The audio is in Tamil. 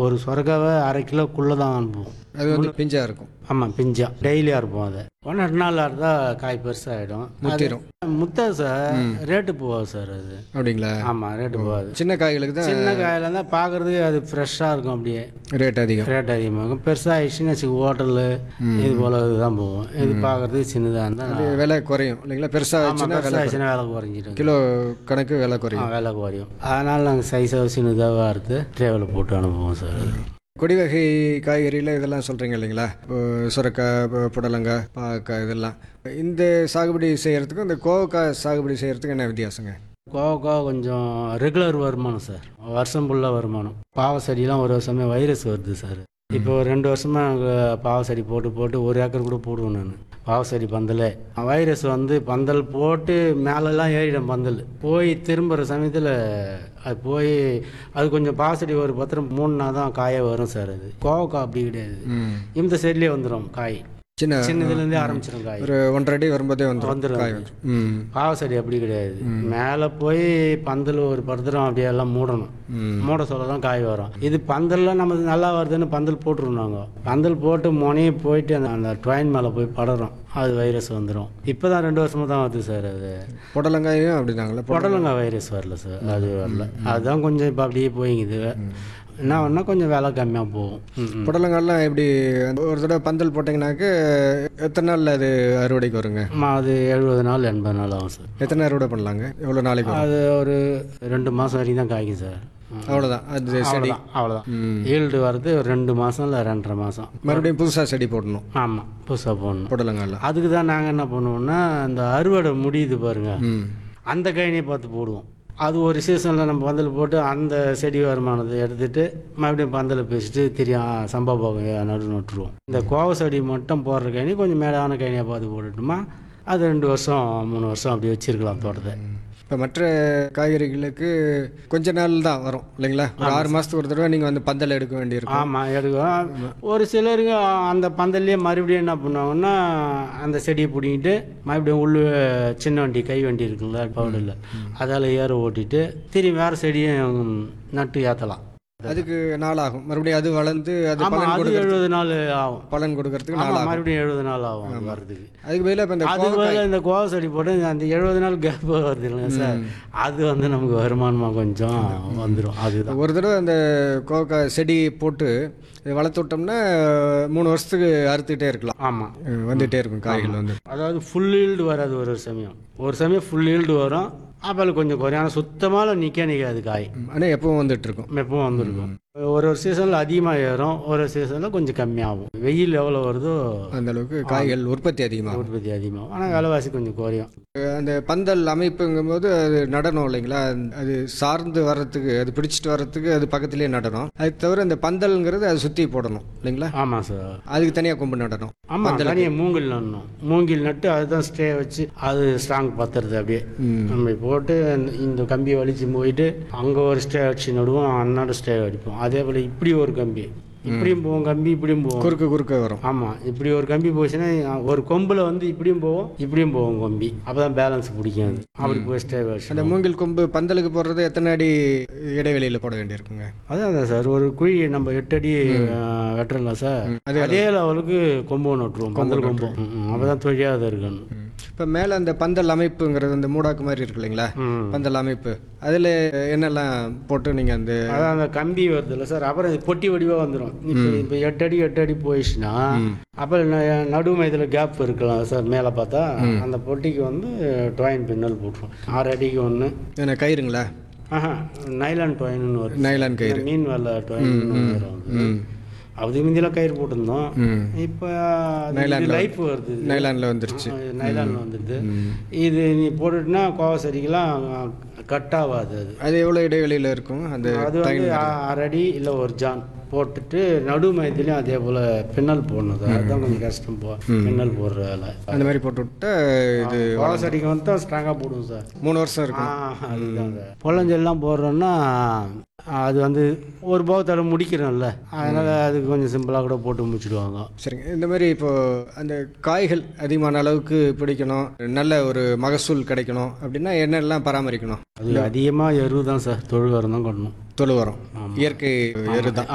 ஒரு சொரக்காவை அரை கிலோக்குள்ளே தான் அனுப்புவோம் அது வந்து பிஞ்சா இருக்கும் ஆமாம் பிஞ்சா டெய்லியாக இருப்போம் அதை ஒன்று ரெண்டு நாள் இருந்தால் காய் பெருசாகிடும் முத்திரும் முத்தாது சார் ரேட்டு போகாது சார் அது அப்படிங்களா ஆமாம் ரேட்டு போகாது சின்ன காய்களுக்கு தான் சின்ன காயில் இருந்தால் பார்க்குறதுக்கு அது ஃப்ரெஷ்ஷாக இருக்கும் அப்படியே ரேட் அதிகம் ரேட் அதிகமாகும் பெருசாக ஆயிடுச்சுன்னு வச்சுக்க ஹோட்டலு இது போல் இதுதான் போகும் இது பார்க்குறதுக்கு சின்னதாக இருந்தால் இது விலை குறையும் இல்லைங்களா பெருசா ஆமாம் ஆச்சுன்னா பெருசாக ஆயிடுச்சுன்னா விலை குறைஞ்சிடும் கிலோ கணக்கு விலை குறையும் விலை குறையும் அதனால் நாங்கள் சைஸாக சின்னதாக அறுத்து ட்ரேவில் போட்டு அனுப்புவோம் சார் கொடி வகை காய்கறியில் இதெல்லாம் சொல்கிறீங்க இல்லைங்களா இப்போ சுரக்காய் இப்போ புடலங்காய் பாவக்காய் இதெல்லாம் இந்த சாகுபடி செய்கிறதுக்கும் இந்த கோவக்காய் சாகுபடி செய்கிறதுக்கு என்ன வித்தியாசங்க கோவக்கா கொஞ்சம் ரெகுலர் வருமானம் சார் வருஷம் ஃபுல்லாக வருமானம் பாவ செடியெலாம் ஒரு வருஷமே வைரஸ் வருது சார் இப்போ ஒரு ரெண்டு வருஷமாக நாங்கள் பாவ செடி போட்டு போட்டு ஒரு ஏக்கர் கூட போடுவேன் நான் பாவ செடி பந்தல் வைரஸ் வந்து பந்தல் போட்டு மேலெல்லாம் ஏறிடும் பந்தல் போய் திரும்புகிற சமயத்தில் அது போய் அது கொஞ்சம் பாவ செடி ஒரு பத்திரம் மூணுனா தான் காயே வரும் சார் அது கோவக்காய் அப்படி கிடையாது ம் இந்த சைட்லேயே வந்துடும் காய் சின்ன சின்னதுலேருந்தே ஆரம்பிச்சிடும் காய் ஒரு ஒன்றரை அடி வரும்போதே வந்துடும் வந்துடும் காய் வந்துடும் ம் பாவசடி அப்படி கிடையாது மேலே போய் பந்தல் ஒரு படுத்துறோம் அப்படியே எல்லாம் மூடணும் ம் மூட சொல்ல தான் காய் வரும் இது பந்தல்லாம் நமக்கு நல்லா வருதுன்னு பந்தல் போட்டுருவோம் நாங்கள் பந்தல் போட்டு முனையை போயிட்டு அந்த அந்த ட்ரெயின் மேலே போய் படுறோம் அது வைரஸ் வந்துடும் இப்போ தான் ரெண்டு வருஷமாக தான் வருது சார் அது புடலங்காயும் அப்படிதாங்களா புடலங்காய் வைரஸ் வரல சார் அது வரல அதுதான் கொஞ்சம் இப்போ அப்படியே போய்ங்குது என்ன ஒன்றா கொஞ்சம் விலை கம்மியாக போகும் ம், ம். புடலங்காயெல்லாம் எப்படி ஒரு தடவை பந்தல் போட்டிங்கனாக்க எத்தனை நாளில் அது அறுவடைக்கு வருங்க ஆமா, அது எழுபது நாள் எண்பது நாள் ஆகும் சார் எத்தனை அறுவடை பண்ணலாங்க எவ்வளோ நாளைக்கு வரும் அது ஒரு ரெண்டு மாதம் வரைக்கும் தான் காய்க்கும் சார் ம். அவ்வளோதான் அது செடி அவ்வளோதான் அவ்வளோதான் ம் ஈல்டு வர்றது ஒரு ரெண்டு மாதம் இல்லை ரெண்டரை மாதம் மறுபடியும் புதுசாக செடி போடணும் ஆமாம் புதுசாக போடணும் புடலங்காயெல்லாம் அதுக்கு தான் நாங்கள் என்ன பண்ணுவோம்னா இந்த அறுவடை முடியுது பாருங்க ம் அந்த கைனியை பார்த்து போடுவோம் அது ஒரு சீசனில் நம்ம பந்தல் போட்டு அந்த செடி வருமானத்தை எடுத்துட்டு மறுபடியும் பந்தல் பேசிட்டு தெரியும் சம்பா போக நடு நட்டுருவோம் இந்த கோவ செடி மட்டும் போடுற கைனி கொஞ்சம் மேடான கைனியாக பார்த்து போட்டுட்டோமா அது ரெண்டு வருஷம் மூணு வருஷம் அப்படி வச்சிருக்கலாம் தோட்டத்தை இப்போ மற்ற காய்கறிகளுக்கு கொஞ்ச நாள் தான் வரும் இல்லைங்களா ஒரு ஆறு மாதத்துக்கு ஒரு தடவை நீங்கள் வந்து பந்தல் எடுக்க வேண்டியிருக்கும் ஆமாம் எடுக்கும் ஒரு சிலருங்க அந்த பந்தல்லையே மறுபடியும் என்ன பண்ணுவாங்கன்னா அந்த செடியை பிடிங்கிட்டு மறுபடியும் உள்ள சின்ன வண்டி கை வண்டி இருக்குங்களா பவுடரில் அதால் ஏற ஓட்டிட்டு திரும்பி வேறு செடியும் நட்டு ஏற்றலாம் அதுக்கு நாள் ஆகும் மறுபடியும் அது வளர்ந்து அது ஆமாம் பலன் அது கொடுக்க எழுபது நாள் ஆகும் பலன் கொடுக்கறதுக்கு நாள் ஆமாம் ஆகும் மறுபடியும் எழுபது நாள் ஆகும் அது வர்றதுக்கு அதுக்கு பதிலாக இப்போ இந்த அதுக்கு பதிலா இந்த கோவ செடி போட்டு அந்த எழுபது நாள் கேப் வருது இல்லைங்க சார் அது வந்து நமக்கு வருமானமாக கொஞ்சம் வந்துடும் அதுதான் ஒரு தடவை அந்த கோவக்காய் செடி போட்டு இதை வளர்த்து விட்டோம்னா மூணு வருஷத்துக்கு அறுத்துக்கிட்டே இருக்கலாம் ஆமாம் அஹ் வந்துட்டே இருக்கும் காய்கள் வந்து அதாவது ஃபுல் ஈல்டு வராது ஒரு சமயம் ஒரு சமயம் ஃபுல் ஈல்டு வரும் அப்புறம் கொஞ்சம் குறையும் ஆனால் சுத்தமாக நிற்க நிற்காது காய் ஆனால் எப்பவும் வந்துட்டு இருக்கும் எப்பவும் வந்துருக்கும் ஒரு ஒரு சீசனில் அதிகமாக ஏறும் ஒரு சீசனில் கொஞ்சம் கம்மியாகும் வெயில் எவ்வளோ வருதோ அந்த அளவுக்கு காய்கள் உற்பத்தி அதிகமாகும் உற்பத்தி அதிகமாகும் ஆனால் விலைவாசி கொஞ்சம் குறையும் அந்த பந்தல் அமைப்புங்கும்போது அது நடனம் இல்லைங்களா அது சார்ந்து வர்றதுக்கு அது பிடிச்சிட்டு வர்றதுக்கு அது பக்கத்துலேயே நடனம் அது தவிர அந்த பந்தல்ங்கிறது அதை சுற்றி போடணும் இல்லைங்களா ஆமாம் சார் அதுக்கு தனியாக கொம்பு நடணும் ஆமாம் தனியாக மூங்கில் நடணும் மூங்கில் நட்டு அதுதான் ஸ்டே வச்சு அது ஸ்ட்ராங் பத்துறது அப்படியே ம். நம்ம போட்டு இந்த- இந்த கம்பியை வலிச்சு போயிட்டு அங்கே ஒரு ஸ்டே அடிச்சு நடுவோம் அன்னாட ஸ்டே அடிப்போம் அதே போல் இப்படி ஒரு கம்பி இப்படியும் போவோம் கம்பி இப்படியும் போவோம் குறுக்க குறுக்க வரும் ஆமாம் இப்படி ஒரு கம்பி போச்சுன்னா ஒரு கொம்பில் வந்து இப்படியும் போவோம் இப்படியும் போவோம் கம்பி அப்போ தான் பேலன்ஸ் பிடிக்கும் அது அப்படி போய் ஸ்டே வச்சு அந்த மூங்கில் கொம்பு பந்தலுக்கு போடுறது எத்தனை அடி இடைவெளியில் போட வேண்டியிருக்குங்க அதான் அதான் சார் ஒரு குழி நம்ம எட்டு அடி அஹ், வெட்டுறலாம் சார் அதே லெவலுக்கு கொம்பு ஒன்று விட்டுருவோம் பந்தல் கொம்பு அப்போ தான் தொழியாத இருக்கணும் இப்போ மேலே அந்த பந்தல் அமைப்புங்கிறது அந்த மூடாக்கு மாதிரி இருக்கு இல்லைங்களா ம். பந்தல் அமைப்பு அதில் என்னெல்லாம் போட்டு நீங்கள் அந்த அதான் அந்த கம்பி வருது இல்லை சார் அப்புறம் இது பொட்டி வடிவாக வந்துடும் இப்போ இப்போ எட்டு அடி எட்டு அடி போயிடுச்சுன்னா அப்புறம் ந- நடு மையத்தில் கேப் இருக்கலாம் சார் மேலே பார்த்தா அந்த பொட்டிக்கு வந்து டொயின் பின்னல் போட்டுரும் ஆறு அடிக்கு ஒன்று என்ன கயிறுங்களா ஆஹா நைலான் டொயின்னு வரும் நைலான் கயிறு இந்த மீன் வேலை டொயின் வரும் ம் அது முந்தியெல்லாம் கயிறு போட்டிருந்தோம் ம் இப்போ லைஃப் வருது நைலானில் வந்துருச்சு நைலான் வந்துடுது இது நீ போட்டுட்டுனா கோவ செடிக்கெல்லாம் கட் ஆகாது அது அது எவ்வளோ இடைவெளியில் இருக்கும் அந்த அது வந்து ஆ- அரை அடி இல்லை ஒரு ஜான் போட்டுட்டு நடு மையத்துலேயும் அதே போல் பின்னல் போடணும் சார் அதுதான் கொஞ்சம் கஷ்டம் போ பின்னல் போடுற வேலை அந்த மாதிரி போட்டு விட்டா இது கோவ செடிக்கு வந்து தான் ஸ்ட்ராங்காக போடுவோம் சார் மூணு வருஷம் இருக்கும் ஆ, அதுதான் சார் பொள்ளஞ்செல்லாம் போடுறோன்னா அது வந்து ஒரு போகத்தோட முடிக்கிறோம்ல அதனால் அதுக்கு கொஞ்சம் சிம்பிளாக கூட போட்டு முடிச்சிடுவாங்க சரிங்க இந்த மாதிரி இப்போ அந்த காய்கள் அதிகமான அளவுக்கு பிடிக்கணும் நல்ல ஒரு மகசூல் கிடைக்கணும் அப்படின்னா என்னெல்லாம் பராமரிக்கணும் அது அதிகமாக எருவு தான் சார் தொழு உரம் தான் கொட்டணும் தொழு உரம் இயற்கை எரு தான்